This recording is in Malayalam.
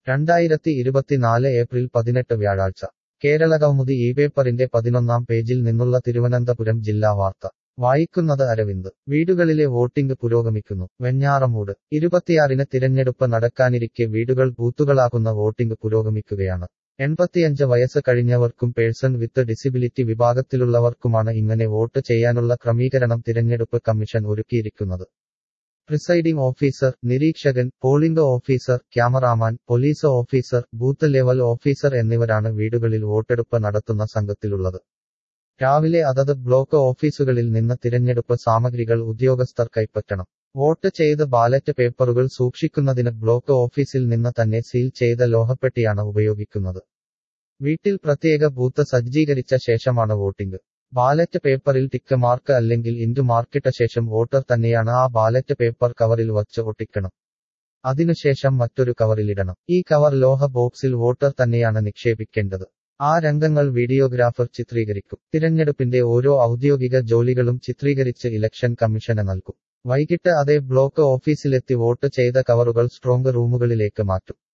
രണ്ടായിരത്തി ഇരുപത്തിനാല് ഏപ്രിൽ പതിനെട്ട് വ്യാഴാഴ്ച കേരളകൗമുദി ഈ പേപ്പറിന്റെ പതിനൊന്നാം പേജിൽ നിന്നുള്ള തിരുവനന്തപുരം ജില്ലാ വാർത്ത വായിക്കുന്നത് അരവിന്ദ് വീടുകളിലെ വോട്ടിംഗ് പുരോഗമിക്കുന്നു വെഞ്ഞാറമൂട് ഇരുപത്തിയാറിന് തിരഞ്ഞെടുപ്പ് നടക്കാനിരിക്കെ വീടുകൾ ബൂത്തുകളാക്കുന്ന വോട്ടിംഗ് പുരോഗമിക്കുകയാണ് എൺപത്തിയഞ്ച് വയസ്സ് കഴിഞ്ഞവർക്കും പേഴ്സൺ വിത്ത് ഡിസിബിലിറ്റി വിഭാഗത്തിലുള്ളവർക്കുമാണ് ഇങ്ങനെ വോട്ട് ചെയ്യാനുള്ള ക്രമീകരണം തിരഞ്ഞെടുപ്പ് കമ്മീഷൻ ഒരുക്കിയിരിക്കുന്നത് പ്രിസൈഡിംഗ് ഓഫീസർ നിരീക്ഷകൻ polling officer cameraman police officer booth level officer എന്നിവരാണ് വീടുകളിൽ വോട്ടെടുപ്പ് നടത്തുന്ന സംഘത്തിലുള്ളത് രാവിലെ അതത് ബ്ലോക്ക് ഓഫീസുകളിൽ നിന്ന് തിരഞ്ഞെടുപ്പ് സാമഗ്രികൾ ഉദ്യോഗസ്ഥർ കൈപ്പറ്റണം വോട്ട് ചെയ്ത് ബാലറ്റ് പേപ്പറുകൾ സൂക്ഷിക്കുന്നതിന് ബ്ലോക്ക് ഓഫീസിൽ നിന്ന് തന്നെ സീൽ ചെയ്ത ലോഹപ്പെട്ടിയാണ് ഉപയോഗിക്കുന്നത് വീട്ടിൽ പ്രത്യേക ബൂത്ത് സജ്ജീകരിച്ച ശേഷമാണ് വോട്ടിംഗ് ബാലറ്റ് പേപ്പറിൽ ടിക്ക് മാർക്ക് അല്ലെങ്കിൽ ഇൻഡു മാർക്കിട്ട ശേഷം വോട്ടർ തന്നെയാണ് ആ ബാലറ്റ് പേപ്പർ കവറിൽ വച്ച് ഒട്ടിക്കണം അതിനുശേഷം മറ്റൊരു കവറിലിടണം ഈ കവർ ലോഹ ബോക്സിൽ വോട്ടർ തന്നെയാണ് നിക്ഷേപിക്കേണ്ടത് ആ രംഗങ്ങൾ വീഡിയോഗ്രാഫർ ചിത്രീകരിക്കും തിരഞ്ഞെടുപ്പിന്റെ ഓരോ ഔദ്യോഗിക ജോലികളും ചിത്രീകരിച്ച് ഇലക്ഷൻ കമ്മീഷന് നൽകും വൈകിട്ട് അതേ ബ്ലോക്ക് ഓഫീസിലെത്തി വോട്ട് ചെയ്ത കവറുകൾ സ്ട്രോങ് റൂമുകളിലേക്ക് മാറ്റും